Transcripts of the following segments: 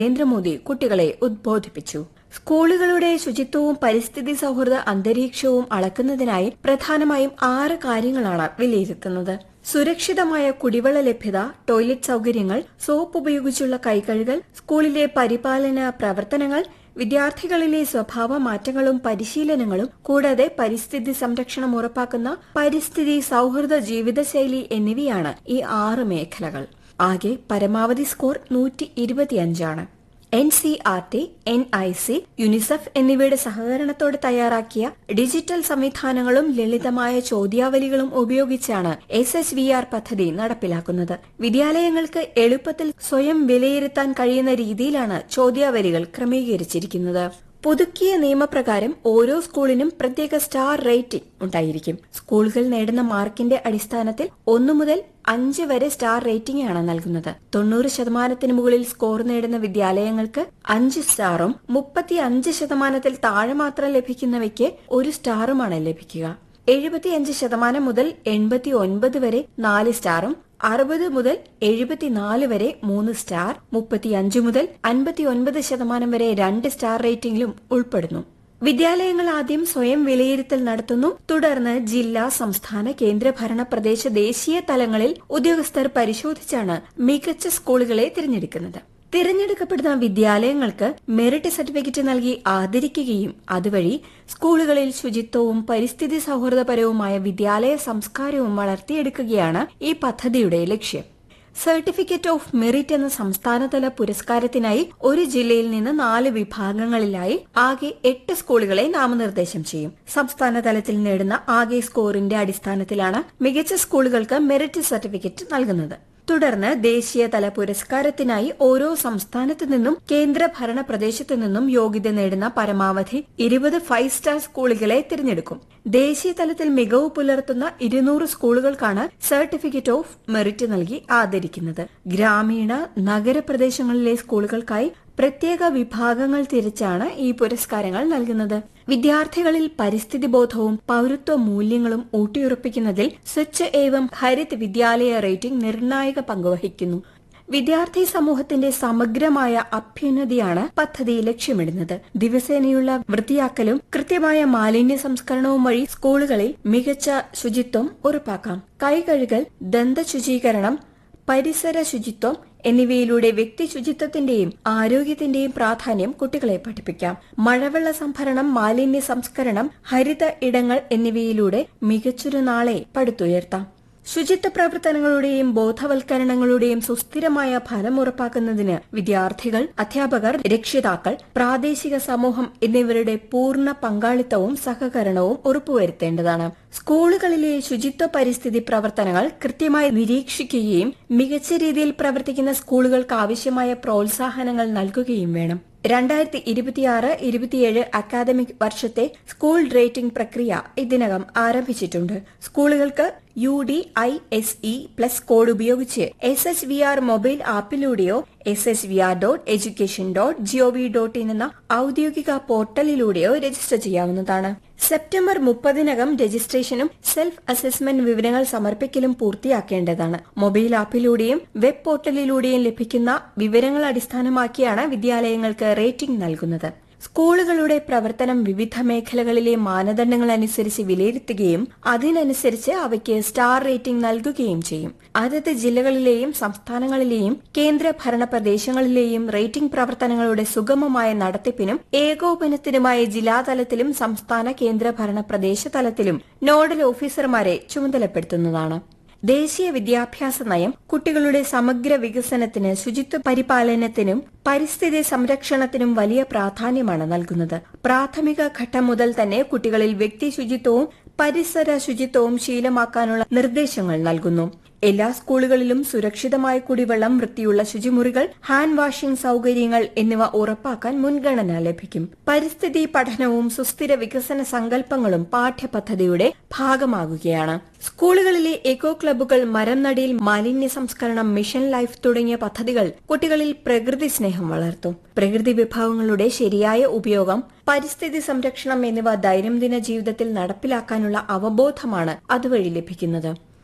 നരേന്ദ്രമോദി കുട്ടികളെ ഉദ്ബോധിപ്പിച്ചു സ്കൂളുകളുടെ ശുചിത്വവും പരിസ്ഥിതി സൌഹൃദ അന്തരീക്ഷവും അളക്കുന്നതിനായി പ്രധാനമായും ആറ് കാര്യങ്ങളാണ് വിലയിരുത്തുന്നത് സുരക്ഷിതമായ കുടിവെള്ള ലഭ്യത ടോയ്ലറ്റ് സൌകര്യങ്ങൾ സോപ്പ് ഉപയോഗിച്ചുള്ള കൈകഴുകൽ സ്കൂളിലെ പരിപാലന പ്രവർത്തനങ്ങൾ വിദ്യാർത്ഥികളിലെ സ്വഭാവ മാറ്റങ്ങളും പരിശീലനങ്ങളും കൂടാതെ പരിസ്ഥിതി സംരക്ഷണം ഉറപ്പാക്കുന്ന പരിസ്ഥിതി സൌഹൃദ ജീവിതശൈലി എന്നിവയാണ് ഈ ആറ് മേഖലകൾ ആകെ പരമാവധി സ്കോർ നൂറ്റി ഇരുപത്തിയഞ്ചാണ് N C R T N I C UNICEF എന്നിവയുടെ സഹകരണത്തോടെ തയ്യാറാക്കിയ ഡിജിറ്റൽ സംവിധാനങ്ങളും ലളിതമായ ചോദ്യാവലികളും ഉപയോഗിച്ചാണ് എസ് എസ് വി ആർ പദ്ധതി നടപ്പിലാക്കുന്നത് വിദ്യാലയങ്ങൾക്ക് എളുപ്പത്തിൽ സ്വയം വിലയിരുത്താൻ കഴിയുന്ന രീതിയിലാണ് ചോദ്യാവലികൾ ക്രമീകരിച്ചിരിക്കുന്നത് പുതുക്കിയ നിയമപ്രകാരം ഓരോ സ്കൂളിനും പ്രത്യേക സ്റ്റാർ റേറ്റിംഗ് ഉണ്ടായിരിക്കും സ്കൂളുകൾ നേടുന്ന മാർക്കിന്റെ അടിസ്ഥാനത്തിൽ ഒന്നു മുതൽ അഞ്ച് വരെ സ്റ്റാർ റേറ്റിംഗ് ആണ് നൽകുന്നത് തൊണ്ണൂറ് ശതമാനത്തിന് മുകളിൽ സ്കോർ നേടുന്ന വിദ്യാലയങ്ങൾക്ക് അഞ്ച് സ്റ്റാറും മുപ്പത്തി അഞ്ച് ശതമാനത്തിൽ താഴെ മാത്രം ലഭിക്കുന്നവയ്ക്ക് ഒരു സ്റ്റാറുമാണ് ലഭിക്കുക എഴുപത്തിയഞ്ച് ശതമാനം മുതൽ എൺപത്തി ഒൻപത് വരെ നാല് സ്റ്റാറും അറുപത് മുതൽ എഴുപത്തിനാല് വരെ മൂന്ന് സ്റ്റാർ മുപ്പത്തിയഞ്ച് മുതൽ അൻപത്തിയൊൻപത് ശതമാനം വരെ രണ്ട് സ്റ്റാർ റേറ്റിംഗിലും ഉൾപ്പെടുന്നു വിദ്യാലയങ്ങൾ ആദ്യം സ്വയം വിലയിരുത്തൽ നടത്തുന്നു തുടർന്ന് ജില്ലാ സംസ്ഥാന കേന്ദ്രഭരണ പ്രദേശ ദേശീയ തലങ്ങളിൽ ഉദ്യോഗസ്ഥർ പരിശോധിച്ചാണ് മികച്ച സ്കൂളുകളെ തിരഞ്ഞെടുക്കുന്നത് തിരഞ്ഞെടുക്കപ്പെടുന്ന വിദ്യാലയങ്ങൾക്ക് മെറിറ്റ് സർട്ടിഫിക്കറ്റ് നൽകി ആദരിക്കുകയും അതുവഴി സ്കൂളുകളിൽ ശുചിത്വവും പരിസ്ഥിതി സൌഹൃദപരവുമായ വിദ്യാലയ സംസ്കാരവും വളർത്തിയെടുക്കുകയാണ് ഈ പദ്ധതിയുടെ ലക്ഷ്യം സർട്ടിഫിക്കറ്റ് ഓഫ് മെറിറ്റ് എന്ന സംസ്ഥാനതല പുരസ്കാരത്തിനായി ഒരു ജില്ലയിൽ നിന്ന് നാല് വിഭാഗങ്ങളിലായി ആകെ എട്ട് സ്കൂളുകളെ നാമനിർദ്ദേശം ചെയ്യും സംസ്ഥാന തലത്തിൽ നേടുന്ന ആകെ സ്കോറിന്റെ അടിസ്ഥാനത്തിലാണ് മികച്ച സ്കൂളുകൾക്ക് മെറിറ്റ് സർട്ടിഫിക്കറ്റ് നൽകുന്നത് തുടർന്ന് ദേശീയതല പുരസ്കാരത്തിനായി ഓരോ സംസ്ഥാനത്തു നിന്നും കേന്ദ്ര ഭരണ പ്രദേശത്തു നിന്നും യോഗ്യത നേടുന്ന പരമാവധി ഇരുപത് ഫൈവ് സ്റ്റാർ സ്കൂളുകളെ തിരഞ്ഞെടുക്കും ദേശീയ തലത്തിൽ മികവ് പുലർത്തുന്ന ഇരുന്നൂറ് സ്കൂളുകൾക്കാണ് സർട്ടിഫിക്കറ്റ് ഓഫ് മെറിറ്റ് നൽകി ആദരിക്കുന്നത് ഗ്രാമീണ നഗരപ്രദേശങ്ങളിലെ സ്കൂളുകൾക്കായി പ്രത്യേക വിഭാഗങ്ങൾ തിരിച്ചാണ് ഈ പുരസ്കാരങ്ങൾ നൽകുന്നത് വിദ്യാർത്ഥികളിൽ പരിസ്ഥിതി ബോധവും പൌരത്വ മൂല്യങ്ങളും ഊട്ടിയുറപ്പിക്കുന്നതിൽ സ്വച്ഛ് ഏവം ഹരിത് വിദ്യാലയ റേറ്റിംഗ് നിർണായക പങ്കുവഹിക്കുന്നു വിദ്യാർത്ഥി സമൂഹത്തിന്റെ സമഗ്രമായ അഭ്യുന്നതിയാണ് പദ്ധതി ലക്ഷ്യമിടുന്നത് ദിവസേനയുള്ള വൃത്തിയാക്കലും കൃത്യമായ മാലിന്യ സംസ്കരണവും വഴി സ്കൂളുകളിൽ മികച്ച ശുചിത്വം ഉറപ്പാക്കാം കൈകഴുകൽ ദന്തശുചീകരണം പരിസര ശുചിത്വം എന്നിവയിലൂടെ വ്യക്തി ശുചിത്വത്തിന്റെയും ആരോഗ്യത്തിന്റെയും പ്രാധാന്യം കുട്ടികളെ പഠിപ്പിക്കാം മഴവെള്ള സംഭരണം മാലിന്യ സംസ്കരണം ഹരിത ഇടങ്ങൾ എന്നിവയിലൂടെ മികച്ചൊരു നാളെ പടുത്തുയർത്താം ശുചിത്വ പ്രവർത്തനങ്ങളുടെയും ബോധവൽക്കരണങ്ങളുടെയും സുസ്ഥിരമായ ഫലം ഉറപ്പാക്കുന്നതിന് വിദ്യാർത്ഥികൾ അധ്യാപകർ രക്ഷിതാക്കൾ പ്രാദേശിക സമൂഹം എന്നിവരുടെ പൂർണ്ണ പങ്കാളിത്തവും സഹകരണവും ഉറപ്പുവരുത്തേണ്ടതാണ് സ്കൂളുകളിലെ ശുചിത്വ പരിസ്ഥിതി പ്രവർത്തനങ്ങൾ കൃത്യമായി നിരീക്ഷിക്കുകയും മികച്ച രീതിയിൽ പ്രവർത്തിക്കുന്ന സ്കൂളുകൾക്ക് ആവശ്യമായ പ്രോത്സാഹനങ്ങൾ നൽകുകയും വേണം രണ്ടായിരത്തി ഇരുപത്തിയാറ് ഇരുപത്തിയേഴ് അക്കാദമിക് വർഷത്തെ സ്കൂൾ റേറ്റിംഗ് പ്രക്രിയ ഇതിനകം ആരംഭിച്ചിട്ടുണ്ട് സ്കൂളുകൾക്ക് U D I S E plus code ഉപയോഗിച്ച് S S V R mobile ആപ്പിലൂടെയോ S S V R dot education dot GOV dot in എന്ന ഔദ്യോഗിക പോർട്ടലിലൂടെയോ രജിസ്റ്റർ ചെയ്യാവുന്നതാണ് സെപ്റ്റംബർ മുപ്പതിനകം രജിസ്ട്രേഷനും സെൽഫ് അസസ്മെന്റ് വിവരങ്ങൾ സമർപ്പിക്കലും പൂർത്തിയാക്കേണ്ടതാണ് മൊബൈൽ ആപ്പിലൂടെയും വെബ് പോർട്ടലിലൂടെയും ലഭിക്കുന്ന വിവരങ്ങൾ അടിസ്ഥാനമാക്കിയാണ് വിദ്യാലയങ്ങൾക്ക് റേറ്റിംഗ് നൽകുന്നത് സ്കൂളുകളുടെ പ്രവർത്തനം വിവിധ മേഖലകളിലെ മാനദണ്ഡങ്ങൾ അനുസരിച്ച് വിലയിരുത്തുകയും അതിനനുസരിച്ച് അവയ്ക്ക് സ്റ്റാർ റേറ്റിംഗ് നൽകുകയും ചെയ്യും അതത് ജില്ലകളിലെയും സംസ്ഥാനങ്ങളിലെയും കേന്ദ്ര ഭരണ പ്രദേശങ്ങളിലെയും റേറ്റിംഗ് പ്രവർത്തനങ്ങളുടെ സുഗമമായ നടത്തിപ്പിനും ഏകോപനത്തിനുമായി ജില്ലാതലത്തിലും സംസ്ഥാന കേന്ദ്ര ഭരണ പ്രദേശ തലത്തിലും നോഡൽ ഓഫീസർമാരെ ചുമതലപ്പെടുത്തുന്നതാണ് ദേശീയ വിദ്യാഭ്യാസ നയം കുട്ടികളുടെ സമഗ്ര വികസനത്തിന് ശുചിത്വ പരിപാലനത്തിനും പരിസ്ഥിതി സംരക്ഷണത്തിനും വലിയ പ്രാധാന്യമാണ് നൽകുന്നത് പ്രാഥമിക ഘട്ടം മുതൽ തന്നെ കുട്ടികളിൽ വ്യക്തി ശുചിത്വവും പരിസര ശുചിത്വവും ശീലമാക്കാനുള്ള നിർദ്ദേശങ്ങൾ നൽകുന്നു എല്ലാ സ്കൂളുകളിലും സുരക്ഷിതമായ കുടിവെള്ളം വൃത്തിയുള്ള ശുചിമുറികൾ ഹാൻഡ് വാഷിംഗ് സൌകര്യങ്ങൾ എന്നിവ ഉറപ്പാക്കാൻ മുൻഗണന ലഭിക്കും പരിസ്ഥിതി പഠനവും സുസ്ഥിര വികസന സങ്കല്പങ്ങളും പാഠ്യപദ്ധതിയുടെ ഭാഗമാകുകയാണ് സ്കൂളുകളിലെ എക്കോ ക്ലബ്ബുകൾ മരം നടിയിൽ മാലിന്യ സംസ്കരണം മിഷൻ ലൈഫ് തുടങ്ങിയ പദ്ധതികൾ കുട്ടികളിൽ പ്രകൃതി സ്നേഹം വളർത്തും പ്രകൃതി വിഭവങ്ങളുടെ ശരിയായ ഉപയോഗം പരിസ്ഥിതി സംരക്ഷണം എന്നിവ ദൈനംദിന ജീവിതത്തിൽ നടപ്പിലാക്കാനുള്ള അവബോധമാണ് അതുവഴി ലഭിക്കുന്നത്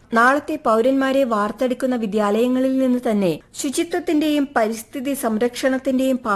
നാളത്തെ പൌരന്മാരെ വാർത്തെടുക്കുന്ന വിദ്യാലയങ്ങളിൽ നിന്ന് തന്നെ ശുചിത്വത്തിന്റെയും പരിസ്ഥിതി സംരക്ഷണത്തിന്റെയും